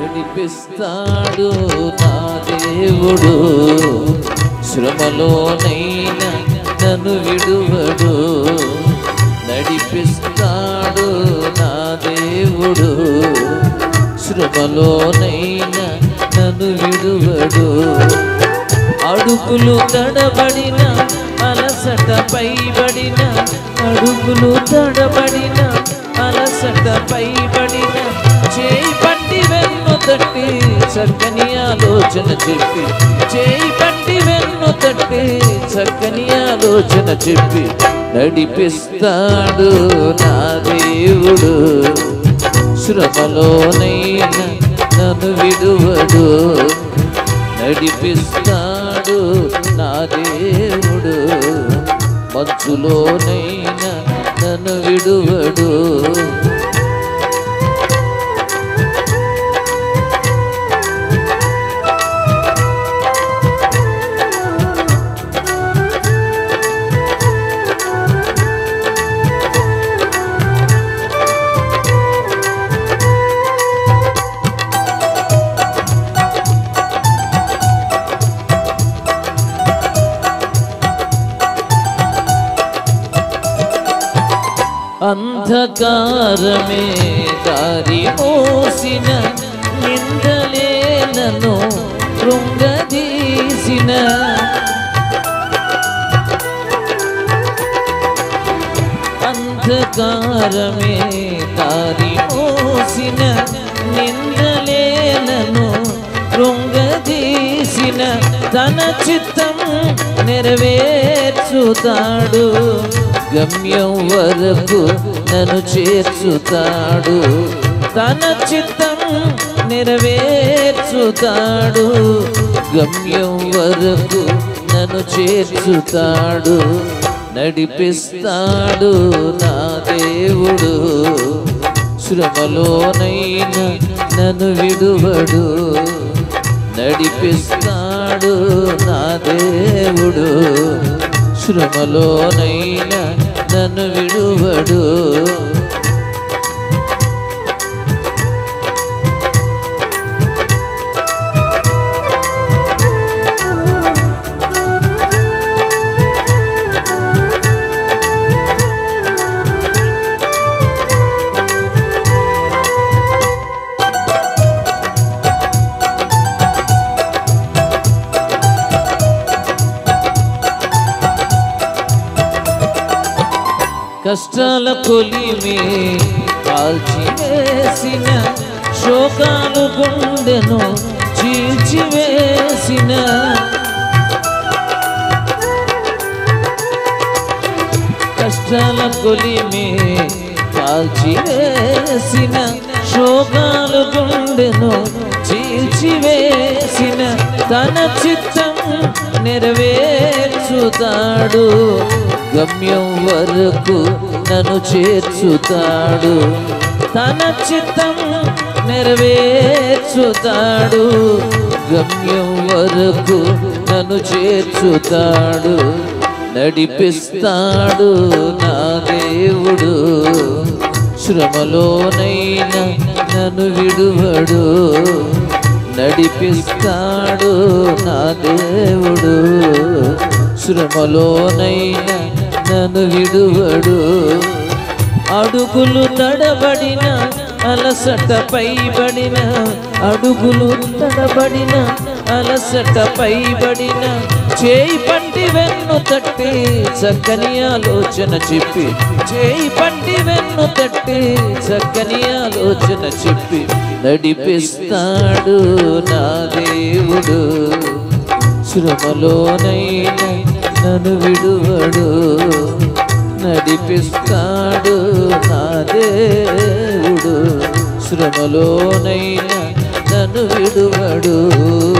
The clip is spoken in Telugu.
నడిపిస్తాడు నా దేవుడు శ్రమలోనైనా నన్ను విడువడు నడిపిస్తాడు నా దేవుడు శ్రమలోనైనా నన్ను విడువడు అడుగులు తడబడిన అలసట పైబడిన అడుగులు తడబడిన అలసట పైబడిన చేయి పట్టి వెన్ను తట్టి చక్కని ఆలోచన చెప్పి చేయి పట్టి వెన్ను తట్టి చక్కని ఆలోచన చెప్పి నడిపిస్తాడు నా దేవుడు శ్రమలోనైనా నన్ను విడువడు నడిపిస్తాడు నా దేవుడు మంచులోనైనా నన్ను విడువడు అంధకారమే దారి మోసిన నిందలే నన్ను కృంగదీసిన అంధకారమే దారి మోసిన నిందలే నన్ను కృంగదీసిన తన చిత్తం నెరవేర్చుతాడు గమ్యం వరకు నన్ను చేర్చుతాడు తన చిత్తం నెరవేర్చుతాడు గమ్యం వరకు నన్ను చేర్చుతాడు నడిపిస్తాడు నా దేవుడు శ్రమలోనైనా నన్ను విడువడు నడిపిస్తాడు నా దేవుడు శ్రమలోనైనా నన్ను విడువడు కష్టాల కొలిమే కాల్చివేసిన శోకాలు గుండెను చీల్చివేసిన కష్టాల కొలిమే కాల్చివేసిన శోకాలు గుండెను చీల్చివేసిన తన చిత్తం నెరవేర్చుతాడు గమ్యం వరకు నన్ను చేర్చుతాడు తన చిత్తం నెరవేర్చుతాడు గమ్యం వరకు నన్ను చేర్చుతాడు నడిపిస్తాడు నా దేవుడు శ్రమలోనైనా నన్ను విడువడు నడిపిస్తాడు నా దేవుడు శ్రమలోనైనా నన్ను విడువడు అడుగులు తడబడిన అలసట పైబడిన అడుగులు తడబడిన అలసట పైబడిన చేయి పండి వెన్ను తట్టి చక్కని ఆలోచన చెప్పి చేయి పండి వెన్ను తట్టి చక్కని ఆలోచన చెప్పి నడిపిస్తాడు నా దేవుడు శ్రమలోనైనా నన్ను విడువడు నడిపిస్తాడు నా దేవుడు శ్రమలోనైనా నన్ను విడువడు